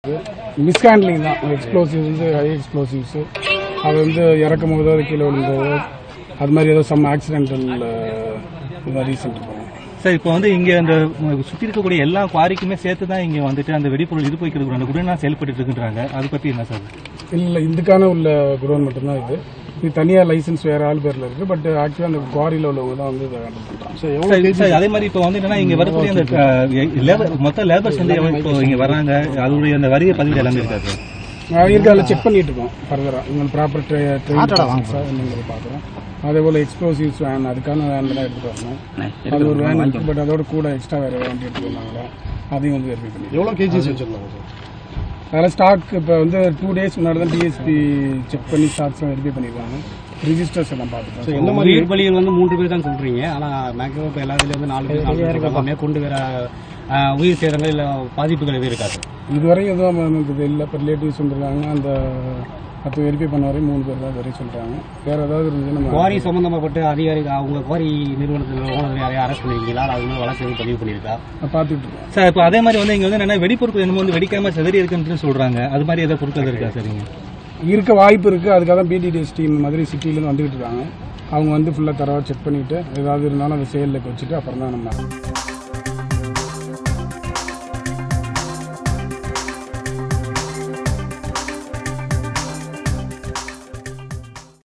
மிஸ்ஹேண்ட்லிங் தான் எக்ஸ்ப்ளோசிவ்ஸ் வந்து high explosives அது வந்து இறக்கும் போது அது கீழே விழுந்தது அது மாதிரி ஏதோ சம் ஆக்சிடென்டல் ரீசன்ட் இருக்கும் சார் இப்போ வந்து இங்க அந்த உம், சுத்தி இருக்கக்கூடிய எல்லா குவாரிக்குமே சேர்த்து தான் இங்க வந்துட்டு அந்த வெடிப்பொருள் இது போய்க்கிறது அந்த குடனா செயல்பட்டு இருக்குன்றாங்க அதை பத்தி என்ன சார் இல்லை இதுக்கான உள்ள குடோன் மட்டும்தான் இது இது தனியாக லைசன்ஸ் வேற ஆள் பேரில் இருக்கு பட் ஆக்சுவலாக அந்த குவாரியில் உள்ளவங்க தான் வந்து இதை ஹேண்டில் பண்ணுறாங்க சார், சார், அதே மாதிரி இப்போ வந்து என்னன்னா இங்க வரக்கூடிய அந்த அஹ், லேபர் மொத்த லேபர்ஸ் வந்து எவ்வளவு இப்போ இங்க வராங்க அதோடைய அந்த வரிய பதிவு எல்லாமே இருக்காது இருக்கு அதில் செக் பண்ணிட்டு இருக்கோம் ஃபர்தராக உங்கள் ப்ராப்பர் ட்ரெயின் நீங்கள் பார்க்குறோம் அதே போல் எக்ஸ்ப்ளோசிவ்ஸ் வேன் அதுக்கான வேன் தான் எடுத்துட்டு வரணும் அது ஒரு வேன் இருக்கு பட் அதோட கூட எக்ஸ்ட்ரா வேறு வேன் எடுத்துட்டு வந்தாங்களா அதையும் வந்து வெரிஃபை பண்ணி எவ்வளோ கேஜிஸ் வச்சிருந்தாங்க சார் அதில் ஸ்டாக் இப்போ வந்து டூ டேஸ் முன்னாடி தான் டிஎஸ்பி செக் பண்ணி ஸ்டாக்ஸ்லாம் வெரிஃபை பண்ணியிருக்காங்க ரிஜிஸ்டர்ஸ் எல்லாம் பார்த்துட்டோம் என்ன மாதிரி உயிர் பலிகள் வந்து மூன்று பேர் தான் சொல்றீங்க ஆனா மேக்ஸிமம் இப்போ எல்லா இதுல வந்து நாலு பேர் நாலு பேர் இருக்காங்க மேற்கொண்டு வேற ஆஹ், உயிர் சேதங்கள் இல்ல பாதிப்புகள் எதுவும் இருக்காது இதுவரை எதுவும் நமக்கு இது இல்லை இப்போ ரிலேட்டிவ்ஸ் வந்துருக்காங்க அந்த பத்து வெரிஃபை பண்ண வரையும் மூணு பேர் தான் வரை சொல்கிறாங்க வேறு ஏதாவது இருந்துச்சு நம்ம குவாரி சம்பந்தப்பட்ட அதிகாரிகள் அவங்க குவாரி நிறுவனத்தில் ஓனர் யாரையும் அரெஸ்ட் பண்ணிருக்கீங்களா அது மேலே வழக்கு எதுவும் பதிவு பண்ணியிருக்கா பார்த்துட்டு இருக்கோம் சார் இப்போ அதே மாதிரி வந்து இங்க வந்து என்னன்னா வெடிப்பொருட்கள் என்னமோ வந்து வெடிக்காம செதறி இருக்குன்னு சொல்றாங்க அது மாதிரி ஏதாவது பொருட்கள் இருக்கா சரிங்க இருக்க வாய்ப்பு இருக்குது அதுக்காக தான் பிடிடிஎஸ் டீம் மதுரை சிட்டிலேருந்து வந்துகிட்டு இருக்காங்க அவங்க வந்து ஃபுல்லாக தரவாக செக் பண்ணிவிட்டு ஏதாவது இருந்தாலும் அதை செயலில் வச்சுட்டு அப்புறம் தான் நம்ம